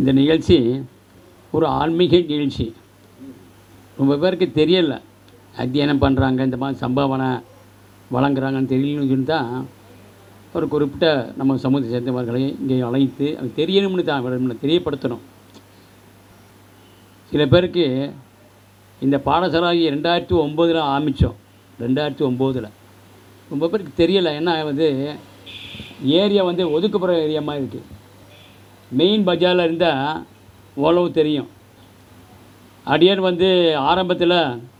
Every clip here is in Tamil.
இந்த நிகழ்ச்சி ஒரு ஆன்மீக நிகழ்ச்சி ரொம்ப பேருக்கு தெரியல அத்தியனம் பண்ணுறாங்க இந்த மாதிரி சம்பாவனை வழங்குறாங்கன்னு தெரியலன்னு சொல்லி தான் ஒரு குறிப்பிட்ட நம்ம சமூகத்தை சேர்ந்தவர்களை இங்கே அழைத்து அது தெரியணும்னு தான் அவர்களை தெரியப்படுத்தணும் சில பேருக்கு இந்த பாடசாலை ரெண்டாயிரத்தி ஒம்போதில் ஆரம்பித்தோம் ரெண்டாயிரத்தி ஒம்போதில் ரொம்ப பேருக்கு தெரியலை ஏன்னா வந்து ஏரியா வந்து ஒதுக்குப்புற ஏரியா மாதிரி இருக்குது மெயின் பஜாரில் இருந்தால் ஓரளவு தெரியும் அடியார் வந்து ஆரம்பத்தில்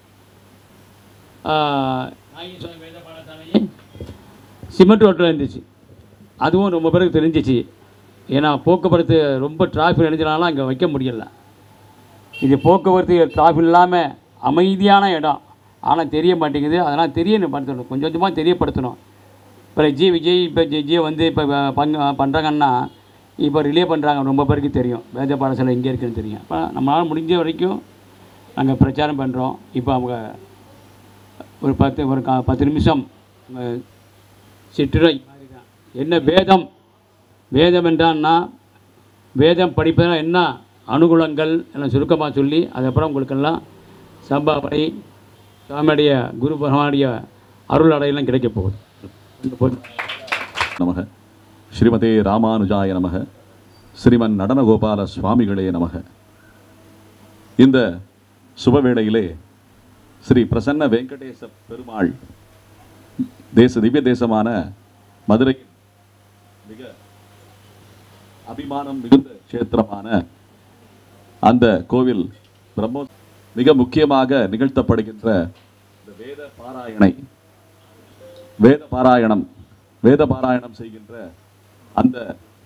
சிமெண்ட் ரோட்டில் இருந்துச்சு அதுவும் ரொம்ப பேருக்கு தெரிஞ்சிச்சு ஏன்னா போக்குவரத்து ரொம்ப டிராஃபிக் நினைச்சனால அங்கே வைக்க முடியல இது போக்குவரத்து டிராஃபிக் இல்லாமல் அமைதியான இடம் ஆனால் தெரிய மாட்டேங்குது அதனால் தெரியணும் படுத்தணும் கொஞ்சம் கொஞ்சமாக தெரியப்படுத்தணும் இப்போ ஜி விஜய் இப்போ ஜி ஜி வந்து இப்போ பங்கு பண்ணுறாங்கன்னா இப்போ ரிலே பண்ணுறாங்க ரொம்ப பேருக்கு தெரியும் வேத பாடசாலை எங்கே இருக்குன்னு தெரியும் இப்போ நம்மளால் முடிஞ்ச வரைக்கும் நாங்கள் பிரச்சாரம் பண்ணுறோம் இப்போ அவங்க ஒரு பத்து ஒரு கா பத்து நிமிஷம் அஹ், சிற்றுரை என்ன வேதம் வேதம் என்றான்னா வேதம் படிப்பதனால் என்ன அனுகூலங்கள் எல்லாம் சுருக்கமாக சொல்லி அதுக்கப்புறம் உங்களுக்கெல்லாம் சம்பாவனை சுவாமியுடைய குரு பகவானுடைய அருள் அடையெல்லாம் கிடைக்க போகுது இந்த பொருள் நமக ஸ்ரீமதே ராமானுஜாய நமக ஸ்ரீமன் நடனகோபால சுவாமிகளே நமக இந்த சுபவேளையிலே ஸ்ரீ பிரசன்ன வெங்கடேச பெருமாள் தேச திவ்ய தேசமான மதுரை மிக அபிமானம் மிகுந்த கஷேத்திரமான அந்த கோவில் பிரம்மோ மிக முக்கியமாக நிகழ்த்தப்படுகின்ற இந்த வேத பாராயணை வேத பாராயணம் வேத பாராயணம் செய்கின்ற அந்த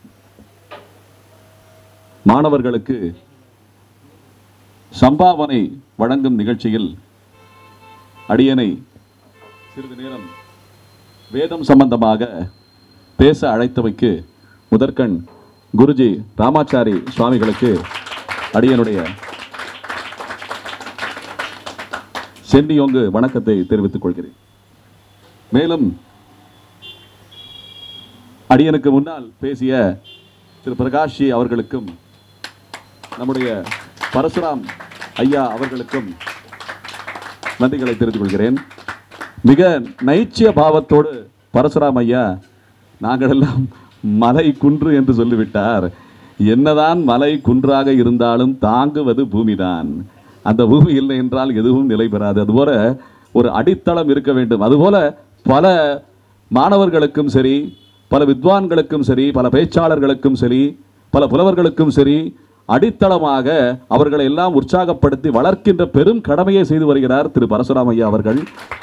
மாணவர்களுக்கு சம்பாவனை வழங்கும் நிகழ்ச்சியில் அடியனை சிறிது நேரம் வேதம் சம்பந்தமாக பேச அழைத்தமைக்கு முதற்கண் குருஜி ராமாச்சாரி சுவாமிகளுக்கு அடியனுடைய சென்னியோங்கு வணக்கத்தை தெரிவித்துக் கொள்கிறேன் மேலும் அடியனுக்கு முன்னால் பேசிய திரு பிரகாஷ் ஜி அவர்களுக்கும் நம்முடைய பரசுராம் ஐயா அவர்களுக்கும் நன்றிகளை தெரிவித்துக் கொள்கிறேன் மிக நைச்சிய பாவத்தோடு பரசுராம் ஐயா நாங்கள் எல்லாம் மலை குன்று என்று சொல்லிவிட்டார் என்னதான் மலை குன்றாக இருந்தாலும் தாங்குவது பூமிதான் அந்த பூமி இல்லை என்றால் எதுவும் நிலை பெறாது அதுபோல ஒரு அடித்தளம் இருக்க வேண்டும் அதுபோல பல மாணவர்களுக்கும் சரி பல வித்வான்களுக்கும் சரி பல பேச்சாளர்களுக்கும் சரி பல புலவர்களுக்கும் சரி அடித்தளமாக அவர்களை எல்லாம் உற்சாகப்படுத்தி வளர்க்கின்ற பெரும் கடமையை செய்து வருகிறார் திரு பரசுராம் ஐயா அவர்கள்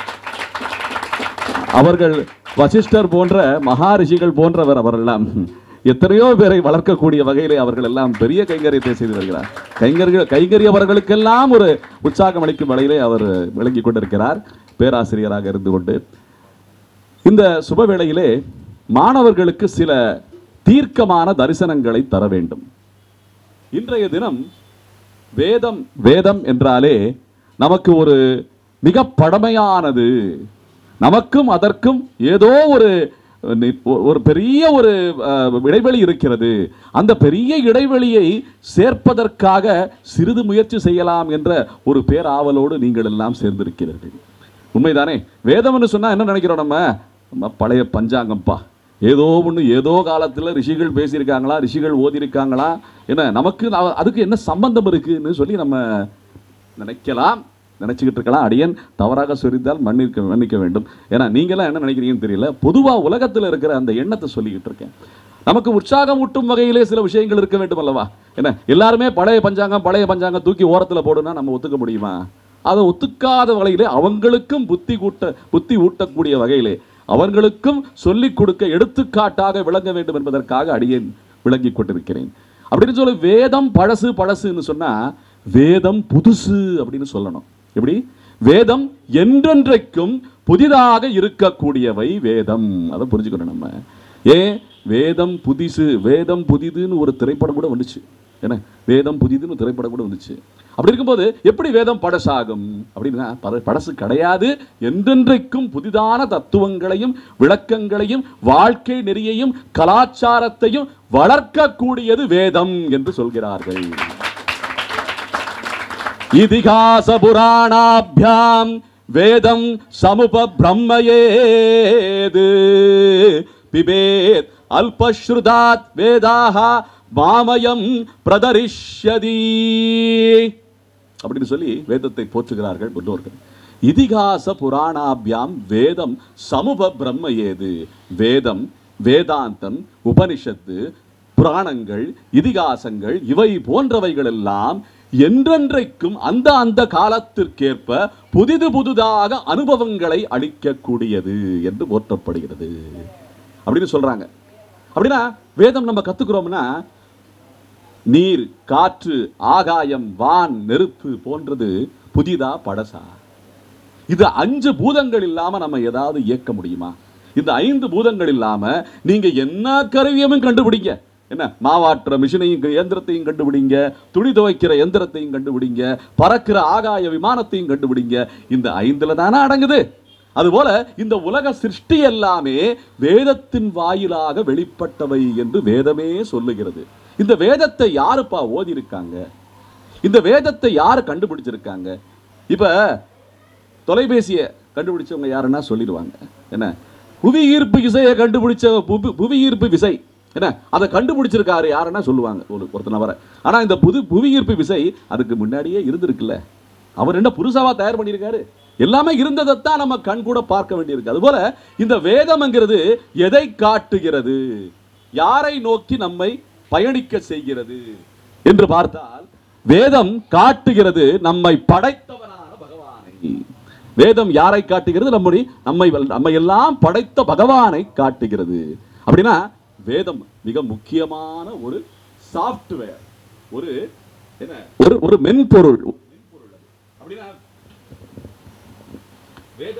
அவர்கள் வசிஷ்டர் போன்ற மகாரிஷிகள் போன்றவர் அவரெல்லாம் எத்தனையோ பேரை வளர்க்கக்கூடிய வகையிலே அவர்கள் எல்லாம் பெரிய கைங்கரியத்தை செய்து வருகிறார் கைங்கரிய கைங்கரியவர்களுக்கெல்லாம் ஒரு உற்சாகம் அளிக்கும் வகையிலே அவர் விளங்கி கொண்டிருக்கிறார் பேராசிரியராக இருந்து கொண்டு இந்த சுப வேளையிலே மாணவர்களுக்கு சில தீர்க்கமான தரிசனங்களை தர வேண்டும் இன்றைய தினம் வேதம் வேதம் என்றாலே நமக்கு ஒரு மிக பழமையானது நமக்கும் அதற்கும் ஏதோ ஒரு நி- ஒரு பெரிய ஒரு அஹ், இடைவெளி இருக்கிறது அந்த பெரிய இடைவெளியை சேர்ப்பதற்காக சிறிது முயற்சி செய்யலாம் என்ற ஒரு பேராவலோடு நீங்கள் எல்லாம் சேர்ந்திருக்கிறீர்கள் உண்மைதானே வேதம்னு சொன்னா என்ன நினைக்கிறோம் நம்ம நம்ம பழைய பஞ்சாங்கம்ப்பா ஏதோ ஒன்று ஏதோ காலத்தில் ரிஷிகள் பேசியிருக்காங்களா ரிஷிகள் ஓதியிருக்காங்களா என்ன நமக்கு நா- அதுக்கு என்ன சம்பந்தம் இருக்குன்னு சொல்லி நம்ம நினைக்கலாம் நினைச்சுக்கிட்டு இருக்கலாம் அடியன் தவறாக சொரிந்தால் மன்னிக்க மன்னிக்க வேண்டும் ஏன்னா நீங்களாம் என்ன நினைக்கிறீங்கன்னு தெரியல பொதுவாக உலகத்தில் இருக்கிற அந்த எண்ணத்தை சொல்லிக்கிட்டு இருக்கேன் நமக்கு உற்சாகம் ஊட்டும் வகையிலே சில விஷயங்கள் இருக்க வேண்டும் அல்லவா என்ன எல்லாருமே பழைய பஞ்சாங்கம் பழைய பஞ்சாங்கம் தூக்கி ஓரத்தில் போடுனா நம்ம ஒத்துக்க முடியுமா அதை ஒத்துக்காத வகையிலே அவங்களுக்கும் புத்தி கூட்ட புத்தி ஊட்டக்கூடிய வகையிலே அவர்களுக்கும் சொல்லிக் கொடுக்க எடுத்துக்காட்டாக விளங்க வேண்டும் என்பதற்காக அடியேன் விளங்கி கொண்டிருக்கிறேன் அப்படின்னு சொல்லி வேதம் பழசு பழசுன்னு சொன்னா வேதம் புதுசு அப்படின்னு சொல்லணும் எப்படி வேதம் என்றென்றைக்கும் புதிதாக இருக்கக்கூடியவை வேதம் அதை புரிஞ்சுக்கணும் நம்ம ஏன் வேதம் புதிசு வேதம் புதிதுன்னு ஒரு திரைப்படம் கூட வந்துச்சு என்ன வேதம் புதிதுன்னு ஒரு திரைப்படம் கூட வந்துச்சு அப்படி இருக்கும்போது எப்படி வேதம் படசாகும் அப்படின்னா பட- படசு கிடையாது என்றென்றைக்கும் புதிதான தத்துவங்களையும் விளக்கங்களையும் வாழ்க்கை நெறியையும் கலாச்சாரத்தையும் வளர்க்கக்கூடியது வேதம் என்று சொல்கிறார்கள் இதிகாச புராணாபியாம் வேதம் சமுப பிரம்மயேது பிபேத் அல்பஸ்ருதாத் வேதாக மாமயம் பிரதரிஷ்யதி அப்படின்னு சொல்லி வேதத்தை போற்றுகிறார்கள் முன்னோர்கள் இதிகாச புராணாபியாம் வேதம் சமுப பிரம்ம ஏது வேதம் வேதாந்தம் உபனிஷத்து புராணங்கள் இதிகாசங்கள் இவை போன்றவைகள் எல்லாம் என்றென்றைக்கும் அந்த அந்த காலத்திற்கேற்ப புதிது புதிதாக அனுபவங்களை அளிக்கக்கூடியது என்று போற்றப்படுகிறது அப்படின்னு சொல்றாங்க அப்படின்னா வேதம் நம்ம கத்துக்கிறோம்னா நீர் காற்று ஆகாயம் வான் நெருப்பு போன்றது புதிதா படசா இது அஞ்சு பூதங்கள் இல்லாம நம்ம ஏதாவது இயக்க முடியுமா இந்த ஐந்து பூதங்கள் இல்லாம நீங்க என்ன கருவியமும் கண்டுபிடிங்க என்ன மாவாட்டுற மிஷினையும் இயந்திரத்தையும் கண்டுபிடிங்க துணி துவைக்கிற எந்திரத்தையும் கண்டுபிடிங்க பறக்கிற ஆகாய விமானத்தையும் கண்டுபிடிங்க இந்த ஐந்துல தானே அடங்குது அதுபோல இந்த உலக சிருஷ்டி எல்லாமே வேதத்தின் வாயிலாக வெளிப்பட்டவை என்று வேதமே சொல்லுகிறது இந்த வேதத்தை யாருப்பா ஓதி இருக்காங்க இந்த வேதத்தை யாரு கண்டுபிடிச்சிருக்காங்க இப்ப தொலைபேசியை கண்டுபிடிச்சவங்க யாருன்னா சொல்லிடுவாங்க என்ன புவி ஈர்ப்பு விசையை கண்டுபிடிச்ச புவி- புவி ஈர்ப்பு விசை என்ன அதை கண்டுபிடிச்சிருக்காரு யாருன்னா சொல்லுவாங்க ஒரு ஒருத்த நபரை ஆனா இந்த புது புவி ஈர்ப்பு விசை அதுக்கு முன்னாடியே இருந்திருக்குல்ல அவர் என்ன புதுசாவா தயார் பண்ணியிருக்காரு எல்லாமே இருந்ததைத்தான் நம்ம கண் கூட பார்க்க வேண்டியிருக்கு அதுபோல இந்த வேதம்ங்கிறது எதை காட்டுகிறது யாரை நோக்கி நம்மை பயணிக்க செய்கிறது என்று பார்த்தால் வேதம் காட்டுகிறது நம்மை படைத்தவனான பகவானை வேதம் யாரை காட்டுகிறது நம்முடைய நம்மை நம்மை எல்லாம் படைத்த பகவானை காட்டுகிறது அப்படின்னா வேதம் மிக முக்கியமான ஒரு சாஃப்ட்வேர் ஒரு என்ன ஒரு ஒரு மென்பொருள் அப்படின்னா வேத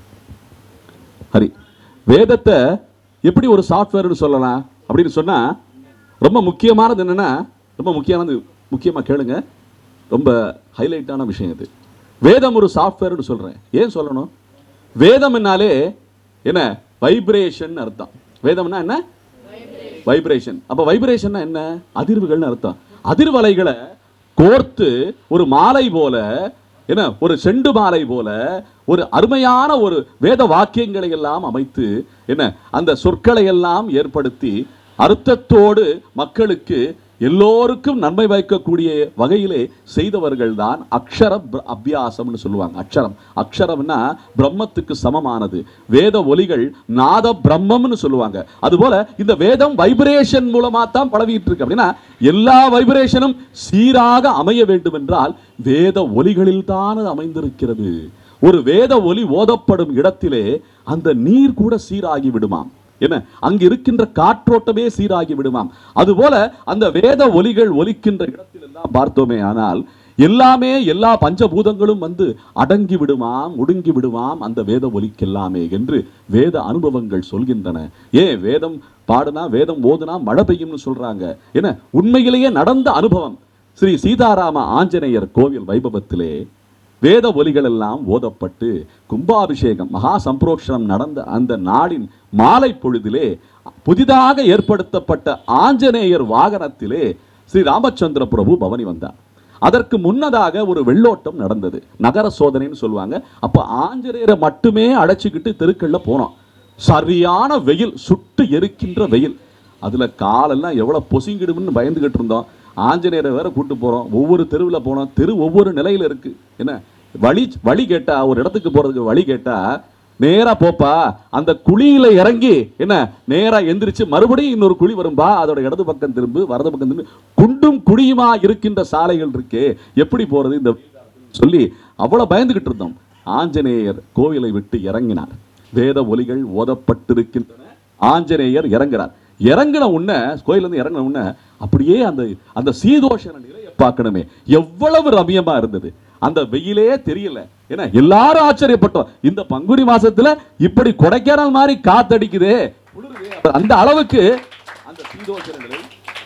ஹரி வேதத்தை எப்படி ஒரு சாஃப்ட்வேர்னு சொல்லலாம் அப்படின்னு சொன்னா ரொம்ப முக்கியமானது என்னன்னா ரொம்ப முக்கியமானது முக்கியமா கேளுங்க ரொம்ப ஹைலைட்டான விஷயம் இது வேதம் ஒரு சாஃப்ட்வேர்னு சொல்றேன் ஏன் சொல்லணும் வேதம் என்னாலே என்ன வைப்ரேஷன் அர்த்தம் வேதம்னா என்ன வைப்ரேஷன் அப்ப வைப்ரேஷன்னா என்ன அதிர்வுகள்னு அர்த்தம் அதிர்வலைகளை கோர்த்து ஒரு மாலை போல என்ன ஒரு செண்டு மாலை போல ஒரு அருமையான ஒரு வேத வாக்கியங்களை எல்லாம் அமைத்து என்ன அந்த சொற்களை எல்லாம் ஏற்படுத்தி அர்த்தத்தோடு மக்களுக்கு எல்லோருக்கும் நன்மை வைக்கக்கூடிய வகையிலே செய்தவர்கள் தான் அக்ஷர பிர- அபியாசம்னு சொல்லுவாங்க அக்ஷரம் அக்ஷரம்னா பிரம்மத்துக்கு சமமானது வேத ஒலிகள் நாத பிரம்மம்னு சொல்லுவாங்க அதுபோல இந்த வேதம் வைப்ரேஷன் மூலமா தான் பரவிட்டு இருக்கு அப்படின்னா எல்லா வைப்ரேஷனும் சீராக அமைய வேண்டும் என்றால் வேத ஒலிகளில் தான் அது அமைந்திருக்கிறது ஒரு வேத ஒலி ஓதப்படும் இடத்திலே அந்த நீர் கூட சீராகி விடுமாம் என்ன அங்கு இருக்கின்ற காற்றோட்டமே சீராகி விடுமாம் அதுபோல அந்த வேத ஒலிகள் ஒலிக்கின்ற இடத்தில் எல்லாம் பார்த்தோமே ஆனால் எல்லாமே எல்லா பஞ்சபூதங்களும் வந்து அடங்கி விடுமாம் ஒடுங்கி விடுமாம் அந்த வேத ஒலிக்கெல்லாமே என்று வேத அனுபவங்கள் சொல்கின்றன ஏன் வேதம் பாடுனா வேதம் ஓதுனா மழை பெய்யும்னு சொல்றாங்க என்ன உண்மையிலேயே நடந்த அனுபவம் ஸ்ரீ சீதாராம ஆஞ்சநேயர் கோவில் வைபவத்திலே வேத ஒலிகள் எல்லாம் ஓதப்பட்டு கும்பாபிஷேகம் மகா சம்பிரோக்ஷணம் நடந்த அந்த நாளின் மாலை பொழுதிலே புதிதாக ஏற்படுத்தப்பட்ட ஆஞ்சநேயர் வாகனத்திலே ஸ்ரீ ராமச்சந்திர பிரபு பவனி வந்தார் அதற்கு முன்னதாக ஒரு வெள்ளோட்டம் நடந்தது நகர சோதனைன்னு சொல்லுவாங்க அப்ப ஆஞ்சநேயரை மட்டுமே அழைச்சிக்கிட்டு தெருக்கள்ல போனோம் சரியான வெயில் சுட்டு எரிக்கின்ற வெயில் அதுல காலெல்லாம் எவ்வளவு பொசிங்கிடும்னு பயந்துகிட்டு இருந்தோம் ஆஞ்சநேயரை வேற கூட்டு போறோம் ஒவ்வொரு தெருவில் போனோம் தெரு ஒவ்வொரு நிலையில இருக்கு என்ன வழி வழி கேட்டா ஒரு இடத்துக்கு போறதுக்கு வழி கேட்டா நேரா போப்பா அந்த குழியில இறங்கி என்ன நேரா எந்திரிச்சு மறுபடியும் இன்னொரு குழி வரும்பா அதோட இடது பக்கம் திரும்பு வலது பக்கம் திரும்பு குண்டும் குழியுமா இருக்கின்ற சாலைகள் இருக்கே எப்படி போறது இந்த சொல்லி அவ்வளவு பயந்துகிட்டு இருந்தோம் ஆஞ்சநேயர் கோவிலை விட்டு இறங்கினார் வேத ஒலிகள் ஓதப்பட்டிருக்கின்றன ஆஞ்சநேயர் இறங்குறார் இறங்கின உடனே கோயில்ல இருந்து இறங்கின உடனே அப்படியே அந்த அந்த சீதோஷண நிலையை பார்க்கணுமே எவ்வளவு ரம்யமா இருந்தது அந்த வெயிலே தெரியல ஏன்னா எல்லாரும் ஆச்சரியப்பட்டோம் இந்த பங்குனி மாசத்துல இப்படி கொடைக்கானல் மாதிரி காத்தடிக்குதே குளிருதே. அந்த அளவுக்கு அந்த சீதோஷண நிலை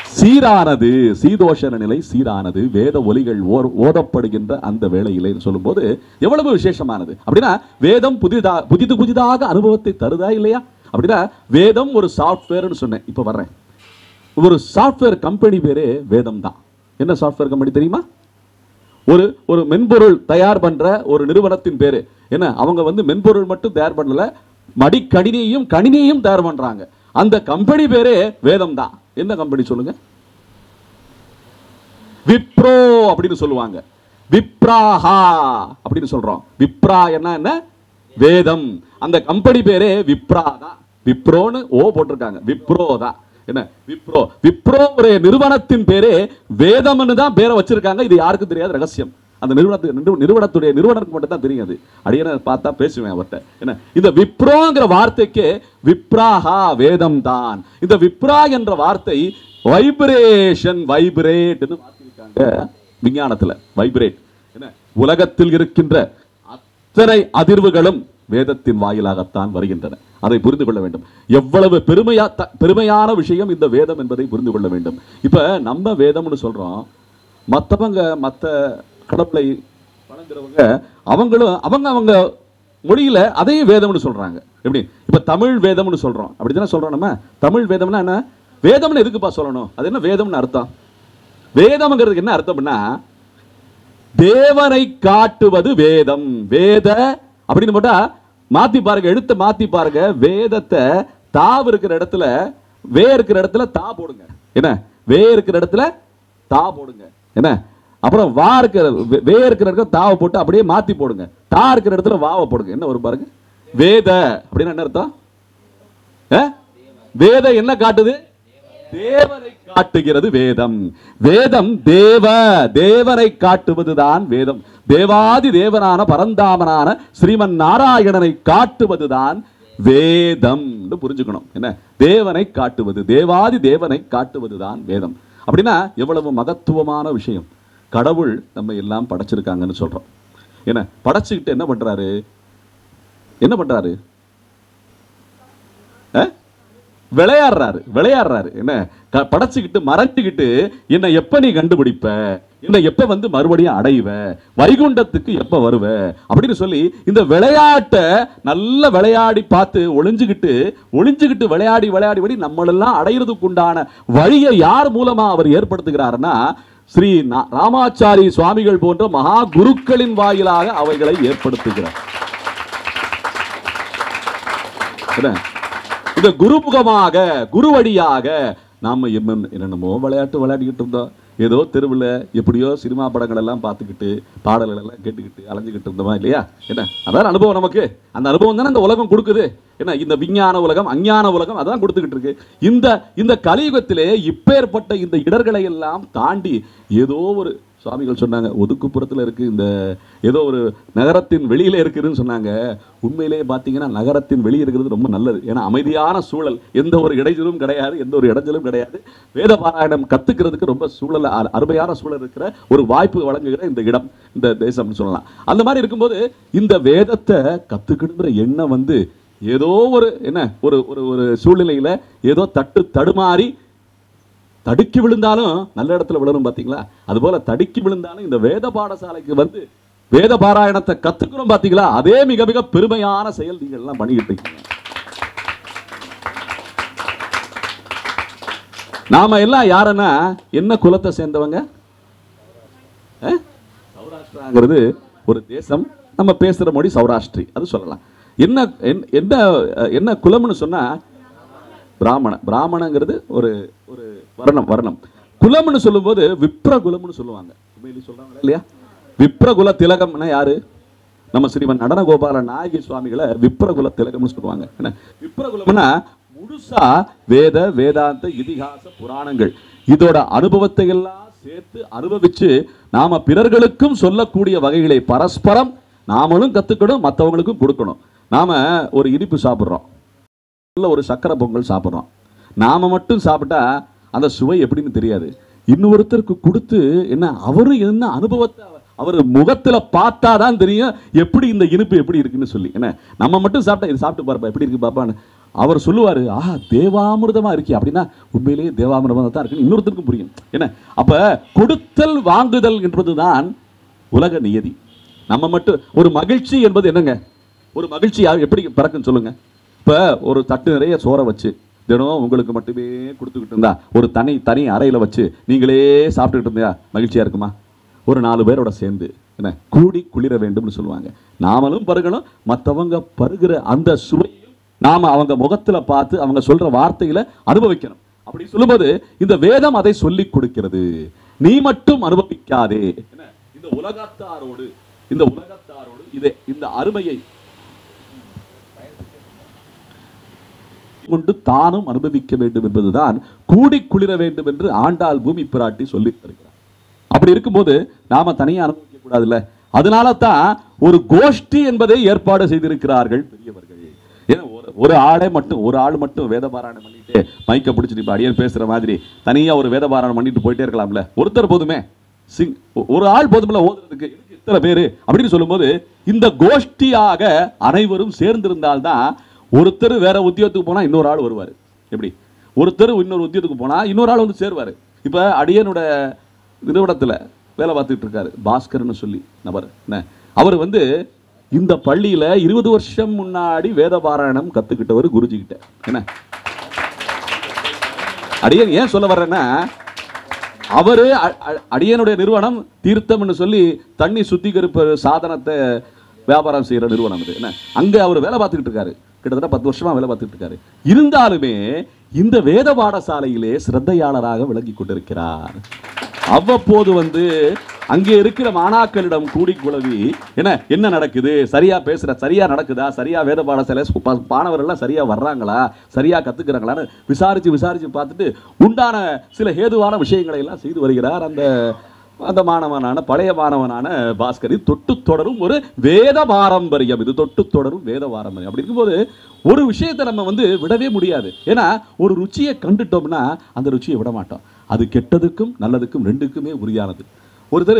சீரானது சீதோஷண நிலை சீரானது வேத ஒலிகள் ஓர் ஓதப்படுகின்ற அந்த வேளையிலே சொல்லும்போது எவ்வளவு விசேஷமானது அப்படின்னா வேதம் புதிதா புதிது புதிதாக அனுபவத்தை தருதா இல்லையா அப்படின்னா வேதம் ஒரு சாஃப்ட்வேர்னு சொன்னேன் இப்போ வர்றேன் ஒரு சாஃப்ட்வேர் கம்பெனி பேரே வேதம் தான் என்ன சாஃப்ட்வேர் கம்பெனி தெரியுமா ஒரு ஒரு மென்பொருள் தயார் பண்ற ஒரு நிறுவனத்தின் பேரு என்ன அவங்க வந்து மென்பொருள் மட்டும் தயார் பண்ணல மடிக்கணினியையும் கணினியையும் தயார் பண்றாங்க அந்த கம்பெனி பேரே வேதம் தான் என்ன கம்பெனி சொல்லுங்க விப்ரோ அப்படின்னு சொல்லுவாங்க விப்ராஹா அப்படின்னு சொல்றோம் விப்ரா என்ன என்ன வேதம் அந்த கம்பெனி பேரே விப்ரா தான் விப்ரோன்னு ஓ போட்டிருக்காங்க விப்ரோ தான் என்ன விப்ரோ விப்ரோ ஒரு நிறுவனத்தின் பேரே வேதம்னு தான் பேரை வச்சிருக்காங்க இது யாருக்கும் தெரியாத ரகசியம் அந்த நிறுவனத்து நிறு- நிறுவனத்துடைய நிறுவனருக்கு மட்டும் தான் தெரியும் அது அடியனை பார்த்தா பேசுவேன் அவர்கிட்ட என்ன இந்த விப்ரோங்கிற வார்த்தைக்கு விப்ராஹா வேதம் தான் இந்த விப்ரா என்ற வார்த்தை வைப்ரேஷன் வைப்ரேட்னு மாத்திருக்காங்க விஞ்ஞானத்துல வைப்ரேட் என்ன உலகத்தில் இருக்கின்ற அத்தனை அதிர்வுகளும் வேதத்தின் வாயிலாகத்தான் வருகின்றன அதை புரிந்து கொள்ள வேண்டும் எவ்வளவு பெருமையா த- பெருமையான விஷயம் இந்த வேதம் என்பதை புரிந்து கொள்ள வேண்டும் இப்ப நம்ம வேதம்னு சொல்றோம் மத்தவங்க மத்த கடவுளை வணங்குறவங்க அவங்களும் அவங்க அவங்க மொழியில அதையும் வேதம்னு சொல்றாங்க எப்படி இப்ப தமிழ் வேதம்னு சொல்றோம் அப்படித்தானே சொல்றோம் நம்ம தமிழ் வேதம்னா என்ன வேதம்னு எதுக்குப்பா சொல்லணும் அது என்ன வேதம்னு அர்த்தம் வேதம்ங்கிறதுக்கு என்ன அர்த்தம்னா தேவனை காட்டுவது வேதம் வேத அப்படின்னு போட்டா மாத்தி பாருங்க எழுத்த மாத்தி பாருங்க வேதத்தை தாவு இருக்கிற இடத்துல வே இருக்கிற இடத்துல தா போடுங்க என்ன வே இருக்கிற இடத்துல தா போடுங்க என்ன அப்புறம் வா இருக்கிற வே- வே இருக்கிற இடத்துல தாவை போட்டு அப்படியே மாத்தி போடுங்க தா இருக்கிற இடத்துல வாவை போடுங்க என்ன வரும் பாருங்க வேத அப்படின்னு என்ன அர்த்தம் ஆ? வேதம் என்ன காட்டுது தேவனை காட்டுகிறது வேதம் வேதம் தேவ தேவனை காட்டுவதுதான் வேதம் தேவாதி தேவனான பரந்தாமனான ஸ்ரீமன் நாராயணனை காட்டுவதுதான் வேதம் புரிஞ்சுக்கணும் என்ன தேவனை காட்டுவது தேவாதி தேவனை காட்டுவதுதான் வேதம் அப்படின்னா எவ்வளவு மகத்துவமான விஷயம் கடவுள் நம்ம எல்லாம் படைச்சிருக்காங்கன்னு சொல்றோம் என்ன படைச்சுக்கிட்டு என்ன பண்றாரு என்ன பண்றாரு அஹ்? விளையாடுறாரு விளையாடுறாரு என்ன க- படைச்சுக்கிட்டு மறைச்சுக்கிட்டு என்னை எப்ப நீ கண்டுபிடிப்ப என்னை எப்ப வந்து மறுபடியும் அடைவ வைகுண்டத்துக்கு எப்ப வருவ அப்படின்னு சொல்லி இந்த விளையாட்டை நல்லா விளையாடி பார்த்து ஒளிஞ்சுக்கிட்டு ஒளிஞ்சுக்கிட்டு விளையாடி விளையாடி விளையாடி நம்மளெல்லாம் அடையிறதுக்கு உண்டான வழியை யார் மூலமா அவர் ஏற்படுத்துகிறாருன்னா ஸ்ரீ நா- ராமாச்சாரி சுவாமிகள் போன்ற மகா குருக்களின் வாயிலாக அவைகளை ஏற்படுத்துகிறார் என்ன? இந்த குருமுகமாக குருவடியாக நாம என்ன- என்னென்னமோ விளையாட்டு விளையாடிக்கிட்டு இருந்தோம் ஏதோ தெருவில் எப்படியோ சினிமா படங்கள் எல்லாம் பார்த்துக்கிட்டு பாடல்கள் எல்லாம் கேட்டுக்கிட்டு அலைஞ்சுக்கிட்டு இருந்தோமா இல்லையா என்ன அதான் அனுபவம் நமக்கு அந்த அனுபவம் தானே இந்த உலகம் கொடுக்குது என்ன இந்த விஞ்ஞான உலகம் அஞ்ஞான உலகம் அதான் கொடுத்துக்கிட்டு இருக்கு இந்த இந்த கலியுகத்திலே இப்பேற்பட்ட இந்த இடர்களை எல்லாம் தாண்டி ஏதோ ஒரு சுவாமிகள் சொன்னாங்க ஒதுக்குப்புறத்துல இருக்கு இந்த ஏதோ ஒரு நகரத்தின் வெளியில இருக்குதுன்னு சொன்னாங்க உண்மையிலேயே பார்த்தீங்கன்னா நகரத்தின் வெளியே இருக்கிறது ரொம்ப நல்லது ஏன்னா அமைதியான சூழல் எந்த ஒரு இடைஞ்சலும் கிடையாது எந்த ஒரு இடைஞ்சலும் கிடையாது வேத பாராயணம் கத்துக்கிறதுக்கு ரொம்ப சூழல் அ- அருமையான சூழல் இருக்கிற ஒரு வாய்ப்பு வழங்குகிற இந்த இடம் இந்த தேசம்னு சொல்லலாம் அந்த மாதிரி இருக்கும்போது இந்த வேதத்தை கத்துக்கணுங்கிற எண்ணம் வந்து ஏதோ ஒரு என்ன ஒரு ஒரு ஒரு சூழ்நிலையில ஏதோ தட்டு தடுமாறி தடுக்கி விழுந்தாலும் நல்ல இடத்துல விழணும் பாத்தீங்களா அதுபோல தடுக்கி விழுந்தாலும் இந்த வேத பாடசாலைக்கு வந்து வேத பாராயணத்தை கத்துக்கிறோம் பாத்தீங்களா அதே மிக மிக பெருமையான செயல் நீங்க எல்லாம் பண்ணிக்கிட்டு இருக்கீங்க நாம எல்லாம் யாருன்னா என்ன குலத்தை சேர்ந்தவங்க அஹ்? சௌராஷ்டிராங்கிறது ஒரு தேசம் நம்ம பேசுற மொழி சௌராஷ்டிரி அது சொல்லலாம் என்ன என்ன- என்ன என்ன குலம்னு சொன்னா பிராமண பிராமணங்கிறது ஒரு ஒரு வர்ணம் வர்ணம் குலம்னு சொல்லும்போது விப்ர குலம்னு சொல்லுவாங்க உண்மையிலே சொல்றாங்க இல்லையா விப்ரகுல திலகம்னா யாரு நம்ம ஸ்ரீமன் நடன கோபால நாயகி சுவாமிகளை விப்ரகுல திலகம்னு சொல்லுவாங்க என்ன விப்ரகுலம்னா முழுசா வேத வேதாந்த இதிகாச புராணங்கள் இதோட அனுபவத்தை எல்லாம் சேர்த்து அனுபவிச்சு நாம பிறர்களுக்கும் சொல்லக்கூடிய வகைகளை பரஸ்பரம் நாமளும் கத்துக்கணும் மற்றவங்களுக்கும் கொடுக்கணும் நாம ஒரு இனிப்பு சாப்பிட்றோம் நல்ல ஒரு சக்கரை பொங்கல் சாப்பிட்றோம் நாம மட்டும் சாப்பிட்டா அந்த சுவை எப்படின்னு தெரியாது இன்னொருத்தருக்கு கொடுத்து என்ன அவரும் என்ன அனுபவத்தை அவ- அவர் முகத்துல பார்த்தாதான் தெரியும் எப்படி இந்த இனிப்பு எப்படி இருக்குன்னு சொல்லி என்ன நம்ம மட்டும் சாப்பிட்டா இது சாப்பிட்டு பாருப்பா எப்படி இருக்கு பாப்பான்னு அவர் சொல்லுவாரு ஆஹா தேவாமிர்தமா இருக்கே அப்படின்னா உண்மையிலேயே தேவாமிர்தமா தான் இருக்கு இன்னொருத்தருக்கும் புரியும் என்ன அப்ப கொடுத்தல் வாங்குதல் என்பதுதான் உலக நியதி நம்ம மட்டும் ஒரு மகிழ்ச்சி என்பது என்னங்க ஒரு மகிழ்ச்சி யார் எப்படி பிறக்குன்னு சொல்லுங்க இப்ப ஒரு தட்டு நிறைய சோறை வச்சு தினம் உங்களுக்கு மட்டுமே கொடுத்துக்கிட்டு இருந்தா ஒரு தனி தனி அறையில வச்சு நீங்களே சாப்பிட்டுக்கிட்டு இருந்தா மகிழ்ச்சியா இருக்குமா ஒரு நாலு பேரோட சேர்ந்து என்ன கூடி குளிர வேண்டும்னு சொல்லுவாங்க நாமளும் பருகணும் மற்றவங்க பருகிற அந்த சுவையும் நாம அவங்க முகத்துல பார்த்து அவங்க சொல்ற வார்த்தையில அனுபவிக்கணும் அப்படி சொல்லும்போது இந்த வேதம் அதை சொல்லி கொடுக்கிறது நீ மட்டும் அனுபவிக்காதே என்ன இந்த உலகத்தாரோடு இந்த உலகத்தாரோடு இதை இந்த அருமையை கொண்டு தானும் அனுபவிக்க வேண்டும் என்பதுதான் கூடி குளிர வேண்டும் என்று ஆண்டாள் பூமி பிராட்டி சொல்லி தருகிறார் அப்படி இருக்கும்போது நாம தனியா அனுபவிக்க கூடாதுல்ல அதனால தான் ஒரு கோஷ்டி என்பதை ஏற்பாடு செய்திருக்கிறார்கள் பெரியவர்கள் ஏன்னா ஒரு ஒரு ஆளே மட்டும் ஒரு ஆள் மட்டும் வேதபாராயணம் பண்ணிட்டு மைக்க பிடிச்சிட்டு இப்ப அடியன் பேசுற மாதிரி தனியா ஒரு வேதபாராயணம் பண்ணிட்டு போயிட்டே இருக்கலாம்ல ஒருத்தர் போதுமே சிங் ஒரு ஆள் போதுமில்ல ஓதுறதுக்கு எதுக்கு இத்தனை பேரு அப்படின்னு சொல்லும்போது இந்த கோஷ்டியாக அனைவரும் சேர்ந்திருந்தால்தான் ஒருத்தர் வேற உத்தியோகத்துக்கு போனா இன்னொரு ஆள் வருவார் எப்படி ஒருத்தர் இன்னொரு உத்தியோகத்துக்கு போனா இன்னொரு ஆள் வந்து சேருவார் இப்ப அடியனோட நிறுவனத்துல வேலை பார்த்துட்டு இருக்காரு பாஸ்கர்னு சொல்லி நபர் என்ன அவர் வந்து இந்த பள்ளியில இருபது வருஷம் முன்னாடி வேத பாராயணம் கத்துக்கிட்டவர் குருஜி கிட்ட என்ன அடியன் ஏன் சொல்ல வர்றேன்னா அவரு அ- அ- அடியனுடைய நிறுவனம் தீர்த்தம்னு சொல்லி தண்ணி சுத்திகரிப்பு சாதனத்தை வியாபாரம் செய்யற நிறுவனம் இது என்ன அங்க அவர் வேலை பார்த்துக்கிட்டு இருக்காரு கிட்டத்தட்ட பத்து வருஷமா வேலை பார்த்துட்டு இருக்காரு இருந்தாலுமே இந்த வேத பாடசாலையிலே சிரத்தையாளராக விளங்கி கொண்டிருக்கிறார் அவ்வப்போது வந்து அங்கே இருக்கிற மாணாக்களிடம் கூடி குழவி என்ன என்ன நடக்குது சரியா பேசுற சரியா நடக்குதா சரியா வேத பாடசாலை சு- ப- மாணவர்கள்லாம் சரியா வர்றாங்களா சரியா கத்துக்கிறாங்களான்னு விசாரிச்சு விசாரிச்சு பார்த்துட்டு உண்டான சில ஹேதுவான விஷயங்களை எல்லாம் செய்து வருகிறார் அந்த அந்த மாணவனான பழைய மாணவனான பாஸ்கர் இது தொட்டு தொடரும் ஒரு வேத பாரம்பரியம் இது தொட்டு தொடரும் வேத பாரம்பரியம் அப்படி இருக்கும்போது ஒரு விஷயத்தை நம்ம வந்து விடவே முடியாது ஏன்னா ஒரு ருச்சியை கண்டுட்டோம்னா அந்த ருச்சியை விட மாட்டோம் அது கெட்டதுக்கும் நல்லதுக்கும் ரெண்டுக்குமே உரியானது ஒருத்தர்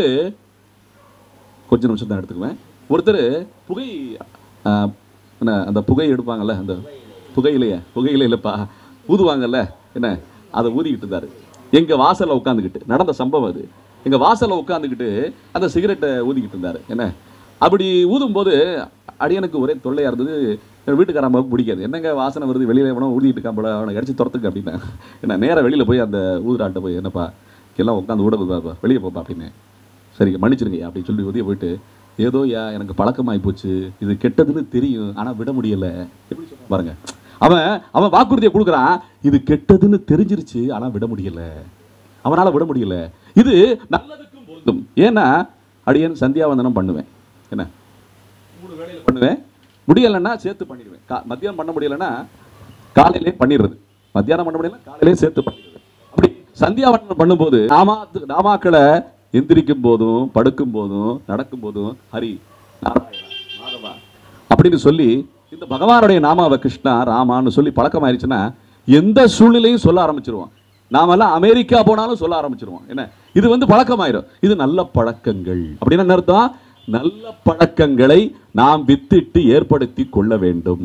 கொஞ்ச நிமிஷம் தான் எடுத்துக்குவேன் ஒருத்தர் புகை ஆ, என்ன அந்த புகை எடுப்பாங்கல்ல அந்த புகையிலைய புகையிலையிலப்பா ஊதுவாங்கல்ல என்ன அதை ஊதிக்கிட்டு இருந்தாரு எங்க வாசல்ல உட்காந்துக்கிட்டு நடந்த சம்பவம் அது எங்க வாசல்ல உட்காந்துக்கிட்டு அந்த சிகரெட்டை ஊதிக்கிட்டு இருந்தாரு என்ன அப்படி ஊதும்போது அடியனுக்கு ஒரே தொல்லையா இருந்தது என் வீட்டுக்காரம்மாவுக்கு பிடிக்காது என்னங்க வாசனை வருது வெளியில எவனோ ஊதிட்டு இருக்கான் போல அவனை கடிச்சு துரத்துக்கு அப்படின்னா என்ன நேரா வெளியில போய் அந்த ஊதுராட்ட போய் என்னப்பா எல்லாம் உட்காந்து ஊட வெளியே போப்பா அப்படின்னு சரிங்க மன்னிச்சிருங்க அப்படின்னு சொல்லி உதவி போயிட்டு ஏதோ யா எனக்கு பழக்கமாகி போச்சு இது கெட்டதுன்னு தெரியும் ஆனா விட முடியல எப்படி சொல்றான் பாருங்க அவன் அவன் வாக்குறுதியை கொடுக்குறான் இது கெட்டதுன்னு தெரிஞ்சிருச்சு ஆனா விட முடியல அவனால விட முடியல இது நல்லதுக்கும் பொருந்தும் ஏன்னா அடியன் சந்தியாவந்தனம் பண்ணுவேன் என்ன மூணு வேளையில பண்ணுவேன் முடியலைன்னா சேர்த்து பண்ணிடுவேன் கா மத்தியானம் பண்ண முடியலைன்னா காலையிலே பண்ணிடுறது மத்தியானம் பண்ண முடியல காலையிலே சேர்த்து பண்ணிடுவேன் அப்படி சந்தியாவந்தனம் பண்ணும்போது நாமா நாமாக்களை எந்திரிக்கும் போதும் படுக்கும் போதும் நடக்கும் போதும் ஹரி நாராயணா மாதவா அப்படின்னு சொல்லி இந்த பகவானுடைய நாமாவை கிருஷ்ணா ராமான்னு சொல்லி பழக்கமாயிருச்சுன்னா எந்த சூழ்நிலையும் சொல்ல ஆரம்பிச்சிருவோம் நாமெல்லாம் அமெரிக்கா போனாலும் சொல்ல ஆரம்பிச்சிருவோம் என்ன இது வந்து பழக்கமாயிரும் இது நல்ல பழக்கங்கள் அப்படின்னு என்ன அர்த்தம் நல்ல பழக்கங்களை நாம் வித்திட்டு ஏற்படுத்தி கொள்ள வேண்டும்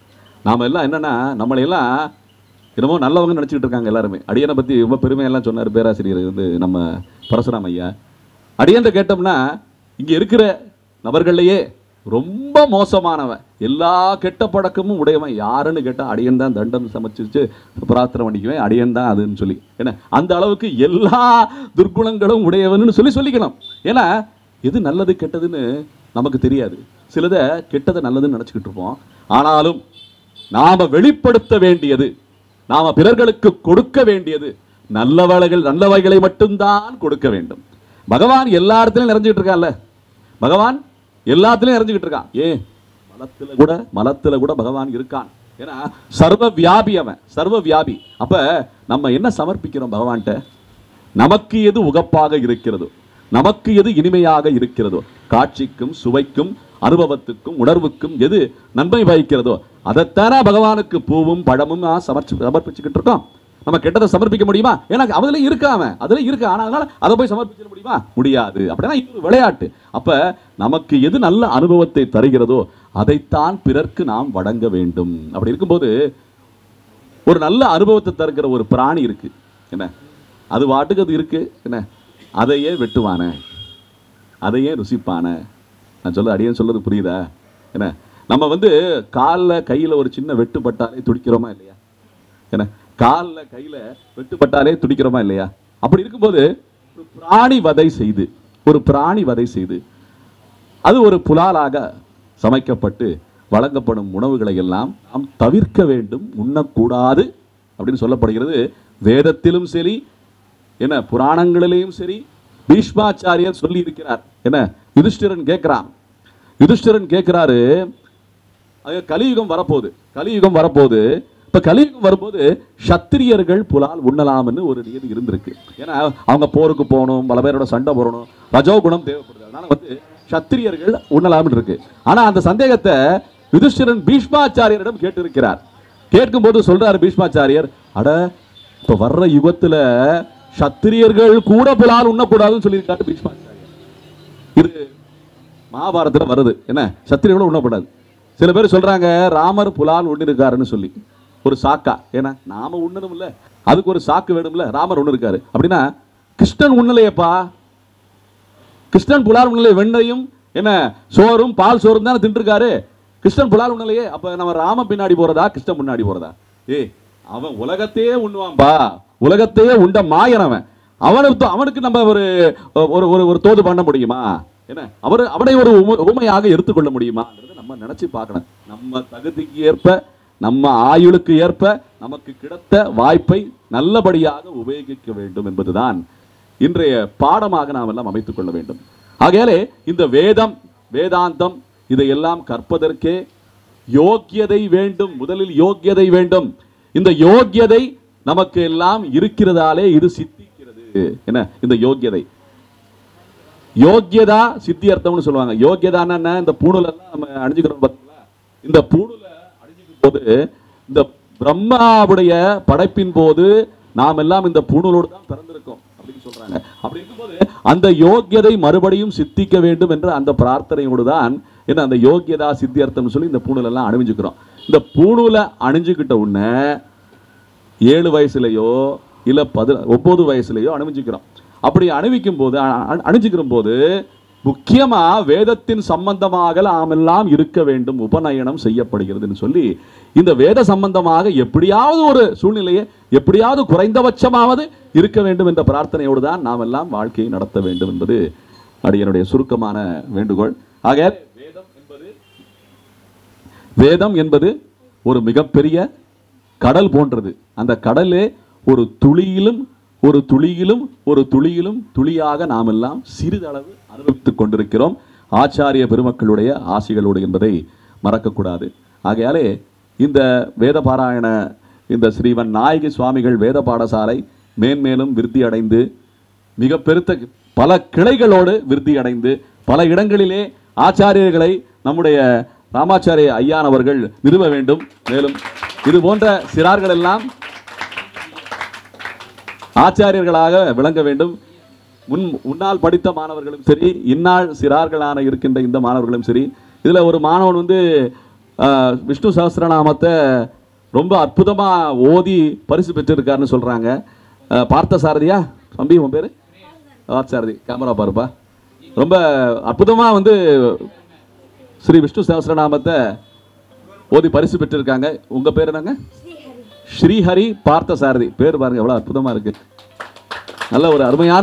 நாம எல்லாம் என்னன்னா நம்மளை எல்லாம் என்னமோ நல்லவங்க நினைச்சிட்டு இருக்காங்க எல்லாருமே அடியனை பத்தி ரொம்ப பெருமையெல்லாம் சொன்னார் பேராசிரியர் வந்து நம்ம பரசுராம் ஐயா அடியன்ட்ட கேட்டோம்னா இங்க இருக்கிற நபர்கள்லயே ரொம்ப மோசமானவன் எல்லா கெட்ட பழக்கமும் உடையவன் யாருன்னு கேட்டா அடியன் தான் தண்டம் சமைச்சிச்சு பிரார்த்தனை பண்ணிக்குவேன் அடியன் தான் அதுன்னு சொல்லி என்ன அந்த அளவுக்கு எல்லா துர்குணங்களும் உடையவன்னு சொல்லி சொல்லிக்கணும் ஏன்னா எது நல்லது கெட்டதுன்னு நமக்கு தெரியாது சிலதை கெட்டதை நல்லதுன்னு நினைச்சுக்கிட்டு இருப்போம் ஆனாலும் நாம வெளிப்படுத்த வேண்டியது நாம பிறர்களுக்கு கொடுக்க வேண்டியது நல்லவளைகள் நல்லவைகளை மட்டும்தான் கொடுக்க வேண்டும் பகவான் எல்லா இடத்துலயும் நிறைஞ்சிட்டு இருக்கான்ல பகவான் எல்லாத்துலயும் நிறைஞ்சுக்கிட்டு இருக்கான் ஏன் மலத்துல கூட மலத்துல கூட பகவான் இருக்கான் ஏன்னா சர்வ வியாபி அவன் சர்வ வியாபி அப்ப நம்ம என்ன சமர்ப்பிக்கிறோம் பகவான்கிட்ட நமக்கு எது உகப்பாக இருக்கிறதோ நமக்கு எது இனிமையாக இருக்கிறதோ காட்சிக்கும் சுவைக்கும் அனுபவத்துக்கும் உணர்வுக்கும் எது நன்மை வகிக்கிறதோ அதைத்தானே பகவானுக்கு பூவும் பழமும் ஆ, சமர்ச்சி சமர்ப்பிச்சுக்கிட்டு இருக்கோம் நம்ம கெட்டதை சமர்ப்பிக்க முடியுமா ஏன்னா அதுல இருக்கா அவன் அதுல இருக்கு ஆனா அதனால அதை போய் சமர்ப்பிச்சிட முடியுமா முடியாது அப்படின்னா இது ஒரு விளையாட்டு அப்ப நமக்கு எது நல்ல அனுபவத்தை தருகிறதோ அதைத்தான் பிறர்க்கு நாம் வழங்க வேண்டும் அப்படி இருக்கும்போது ஒரு நல்ல அனுபவத்தை தருகிற ஒரு பிராணி இருக்கு என்ன அது வாட்டுக்கு அது இருக்கு என்ன அதையே வெட்டுவானே அதையே ருசிப்பானே நான் சொல்ல அடியேன் சொல்றது புரியுதா என்ன நம்ம வந்து காலில் கையில் ஒரு சின்ன வெட்டு பட்டாலே துடிக்கிறோமா இல்லையா என்ன காலில் கையில் வெட்டுப்பட்டாலே துடிக்கிறோமா இல்லையா அப்படி இருக்கும்போது ஒரு பிராணி வதை செய்து ஒரு பிராணி வதை செய்து அது ஒரு புலாலாக சமைக்கப்பட்டு வழங்கப்படும் உணவுகளை எல்லாம் நாம் தவிர்க்க வேண்டும் உண்ணக்கூடாது அப்படின்னு சொல்லப்படுகிறது வேதத்திலும் சரி என்ன புராணங்களிலேயும் சரி பீஷ்மாச்சாரியர் சொல்லி இருக்கிறார் என்ன யுதிஷ்டிரன் கேட்கிறான் யுதிஷ்டிரன் கேட்கிறாரு அது கலியுகம் வரப்போகுது கலியுகம் வரப்போகுது இப்ப கலியுகம் வரும்போது சத்திரியர்கள் புலால் உண்ணலாம்னு ஒரு நியதி இருந்திருக்கு ஏன்னா அவங்க போருக்கு போகணும் பல பேரோட சண்டை போடணும் ரஜோகுணம் தேவைப்படுது அதனால வந்து சத்திரியர்கள் உண்ணலாம்னு இருக்கு ஆனா அந்த சந்தேகத்தை யுதிஷ்டிரன் பீஷ்மாச்சாரியரிடம் கேட்டிருக்கிறார் கேட்கும்போது சொல்றாரு பீஷ்மாச்சாரியர் அட இப்ப வர்ற யுகத்துல சத்திரியர்கள் கூட புலால் உண்ணக்கூடாதுன்னு சொல்லியிருக்காரு பீஷ்மாச்சாரியர் இது மகாபாரதத்துல வருது என்ன சத்திரியர்களும் உண்ணப்படாது சில பேர் சொல்றாங்க ராமர் புலால் உண்ணிருக்காருன்னு சொல்லி ஒரு சாக்கா ஏன்னா நாம உண்ணணும்ல அதுக்கு ஒரு சாக்கு வேணும்ல ராமர் ஒண்ணு இருக்காரு அப்படின்னா கிருஷ்ணன் உண்ணலையப்பா கிருஷ்ணன் புலால் உண்ணலை வெண்ணையும் என்ன சோறும் பால் சோறும் தானே தின்றுருக்காரு கிருஷ்ணன் புலால் உண்ணலையே அப்ப நம்ம ராம பின்னாடி போறதா கிருஷ்ணன் முன்னாடி போறதா ஏய் அவன் உலகத்தையே உண்ணுவான்பா உலகத்தையே உண்ட மாயன் அவன் அவனுக்கு அவனுக்கு நம்ம ஒரு ஒரு ஒரு ஒரு தோது பண்ண முடியுமா என்ன அவர் அவனை ஒரு உம- உவமையாக எடுத்துக்கொள்ள முடியுமாங்கிறத நம்ம நினைச்சு பார்க்கணும் நம்ம தகுதிக்கு ஏற்ப நம்ம ஆயுளுக்கு ஏற்ப நமக்கு கிடைத்த வாய்ப்பை நல்லபடியாக உபயோகிக்க வேண்டும் என்பதுதான் இன்றைய பாடமாக நாம் எல்லாம் அமைத்துக் கொள்ள வேண்டும் ஆகையாலே இந்த வேதம் வேதாந்தம் இதையெல்லாம் கற்பதற்கே யோக்கியதை வேண்டும் முதலில் யோக்கியதை வேண்டும் இந்த யோக்கியதை நமக்கு எல்லாம் இருக்கிறதாலே இது சித்திக்கிறது என்ன இந்த யோக்கியதை யோக்கியதா சித்தியர்த்தம்னு சொல்லுவாங்க யோக்கியதான்னா என்ன இந்த பூணூல் எல்லாம் நம்ம அணிஞ்சுக்கிறோம் பார்த்தீங்களா இந்த பூணூல அணிஞ்சுக்கும் போது இந்த பிரம்மாவுடைய படைப்பின் போது நாம் எல்லாம் இந்த பூணூலோடு தான் பிறந்திருக்கோம் அப்படின்னு சொல்றாங்க அப்படி இருக்கும்போது அந்த யோக்கியதை மறுபடியும் சித்திக்க வேண்டும் என்ற அந்த பிரார்த்தனையோடு தான் என்ன அந்த யோக்கியதா சித்தியர்த்தம்னு சொல்லி இந்த பூணூல் எல்லாம் அணிஞ்சுக்கிறோம் இந்த பூணூலை அணிஞ்சுக்கிட்ட உடனே ஏழு வயசுலயோ இல்ல பதி ஒன்பது வயசுலயோ அணிவிச்சுக்கிறோம் அப்படி அணிவிக்கும் போது அ- அ- அணிஞ்சுக்கிற போது முக்கியமா வேதத்தின் சம்பந்தமாக நாம் எல்லாம் இருக்க வேண்டும் உபநயனம் செய்யப்படுகிறதுன்னு சொல்லி இந்த வேத சம்பந்தமாக எப்படியாவது ஒரு சூழ்நிலையை எப்படியாவது குறைந்தபட்சமாவது இருக்க வேண்டும் என்ற பிரார்த்தனையோடு தான் நாம் எல்லாம் வாழ்க்கையை நடத்த வேண்டும் என்பது அடியனுடைய சுருக்கமான வேண்டுகோள் ஆக வேதம் என்பது வேதம் என்பது ஒரு மிகப்பெரிய கடல் போன்றது அந்த கடலே ஒரு துளியிலும் ஒரு துளியிலும் ஒரு துளியிலும் துளியாக நாம் எல்லாம் சிறிதளவு அனுபவித்துக் கொண்டிருக்கிறோம் ஆச்சாரிய பெருமக்களுடைய ஆசிகளோடு என்பதை மறக்கக்கூடாது ஆகையாலே இந்த வேத பாராயண இந்த ஸ்ரீவன் நாயகி சுவாமிகள் வேத பாடசாலை மேன்மேலும் விருத்தி அடைந்து மிக பெருத்த பல கிளைகளோடு விருத்தி அடைந்து பல இடங்களிலே ஆச்சாரியர்களை நம்முடைய ராமாச்சாரிய ஐயானவர்கள் நிறுவ வேண்டும் மேலும் இது போன்ற சிறார்கள் எல்லாம் ஆச்சாரியர்களாக விளங்க வேண்டும் முன் முன்னால் படித்த மாணவர்களும் சரி இந்நாள் சிறார்களான இருக்கின்ற இந்த மாணவர்களும் சரி இதுல ஒரு மாணவன் வந்து ஆஹ், விஷ்ணு சஹஸ்ரநாமத்தை ரொம்ப அற்புதமா ஓதி பரிசு பெற்றிருக்காருன்னு சொல்றாங்க ஆஹ், பார்த்த சாரதியா தம்பி உன் பேரு பார்த்தசாரதி கேமரா பாருப்பா ரொம்ப அற்புதமா வந்து ஸ்ரீ விஷ்ணு சஹஸ்ரநாமத்தை ஓதி பரிசு பெற்றிருக்காங்க உங்க பேர் என்னங்க ஸ்ரீஹரி பார்த்தசாரதி பேர் பாருங்க எவ்வளவு அற்புதமா இருக்கு நல்ல ஒரு அருமையான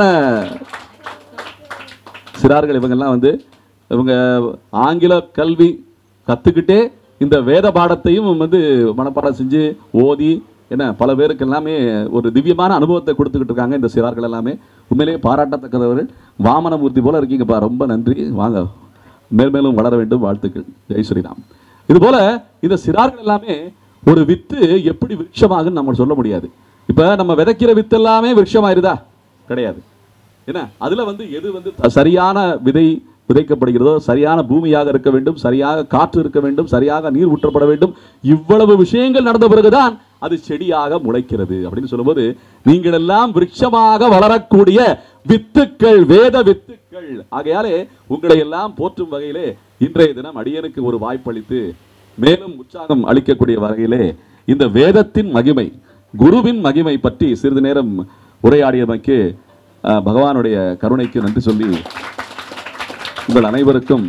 சிறார்கள் இவங்கெல்லாம் வந்து இவங்க ஆங்கில கல்வி கத்துக்கிட்டே இந்த வேத பாடத்தையும் வந்து மனப்பாடம் செஞ்சு ஓதி என்ன பல பேருக்கு எல்லாமே ஒரு திவ்யமான அனுபவத்தை கொடுத்துக்கிட்டு இருக்காங்க இந்த சிறார்கள் எல்லாமே உண்மையிலேயே பாராட்டத்தக்கவர்கள் வாமனமூர்த்தி போல இருக்கீங்கப்பா ரொம்ப நன்றி வாங்க மேல்மேலும் வளர வேண்டும் வாழ்த்துக்கள் ஜெய் ஸ்ரீராம் இது போல இந்த சிறார்கள் எல்லாமே ஒரு வித்து எப்படி விருட்சமாகுன்னு நம்ம சொல்ல முடியாது இப்ப நம்ம விதைக்கிற வித்து எல்லாமே விருட்சமாயிருதா கிடையாது என்ன அதுல வந்து எது வந்து த- சரியான விதை விதைக்கப்படுகிறதோ சரியான பூமியாக இருக்க வேண்டும் சரியாக காற்று இருக்க வேண்டும் சரியாக நீர் ஊற்றப்பட வேண்டும் இவ்வளவு விஷயங்கள் நடந்த பிறகுதான் அது செடியாக முளைக்கிறது அப்படின்னு சொல்லும்போது நீங்கள் எல்லாம் விருட்சமாக வளரக்கூடிய வித்துக்கள் வேத வித்துக்கள் ஆகையாலே உங்களை எல்லாம் போற்றும் வகையிலே இன்றைய தினம் அடியனுக்கு ஒரு வாய்ப்பளித்து மேலும் உற்சாகம் அளிக்கக்கூடிய வகையிலே இந்த வேதத்தின் மகிமை குருவின் மகிமை பற்றி சிறிது நேரம் உரையாடியமைக்கு அஹ், பகவானுடைய கருணைக்கு நன்றி சொல்லி உங்கள் அனைவருக்கும்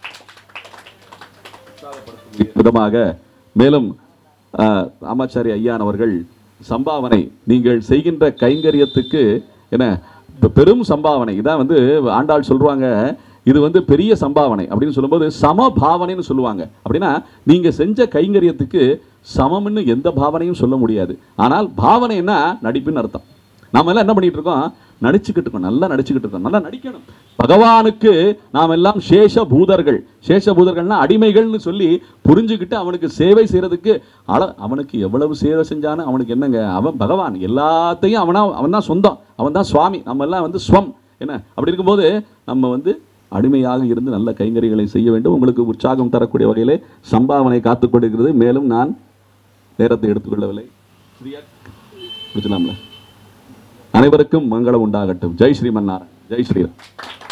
விதமாக மேலும் அஹ், ராமாச்சாரி ஐயான் அவர்கள் சம்பாவனை நீங்கள் செய்கின்ற கைங்கரியத்துக்கு என்ன இப்ப பெரும் சம்பாவனை இதான் வந்து ஆண்டாள் சொல்றாங்க இது வந்து பெரிய சம்பாவனை அப்படின்னு சொல்லும்போது சம பாவனைன்னு சொல்லுவாங்க அப்படின்னா நீங்க செஞ்ச கைங்கரியத்துக்கு சமம்னு எந்த பாவனையும் சொல்ல முடியாது ஆனால் பாவனைன்னா நடிப்புன்னு அர்த்தம் நாம எல்லாம் என்ன பண்ணிட்டு இருக்கோம் நடிச்சுக்கிட்டு இருக்கோம் நல்லா நடிச்சுக்கிட்டு இருக்கோம் நல்லா நடிக்கணும் பகவானுக்கு நாம் எல்லாம் சேஷ பூதர்கள் சேஷ பூதர்கள்னா அடிமைகள்னு சொல்லி புரிஞ்சுக்கிட்டு அவனுக்கு சேவை செய்யறதுக்கு அள அவனுக்கு எவ்வளவு சேவை செஞ்சானு அவனுக்கு என்னங்க அவன் பகவான் எல்லாத்தையும் அவனா அவன் தான் சொந்தம் அவன் தான் சுவாமி நம்ம எல்லாம் வந்து ஸ்வம் என்ன அப்படி இருக்கும்போது நம்ம வந்து அடிமையாக இருந்து நல்ல கைங்கரிகளை செய்ய வேண்டும் உங்களுக்கு உற்சாகம் தரக்கூடிய வகையிலே சம்பாவனை காத்துக் கொண்டிருக்கிறது மேலும் நான் நேரத்தை எடுத்துக்கொள்ளவில்லை சரியா? முடிச்சலாம்ல அனைவருக்கும் மங்களம் உண்டாகட்டும் ஜெய் ஸ்ரீமன்னாராயண் ஜெய் ஸ்ரீராம்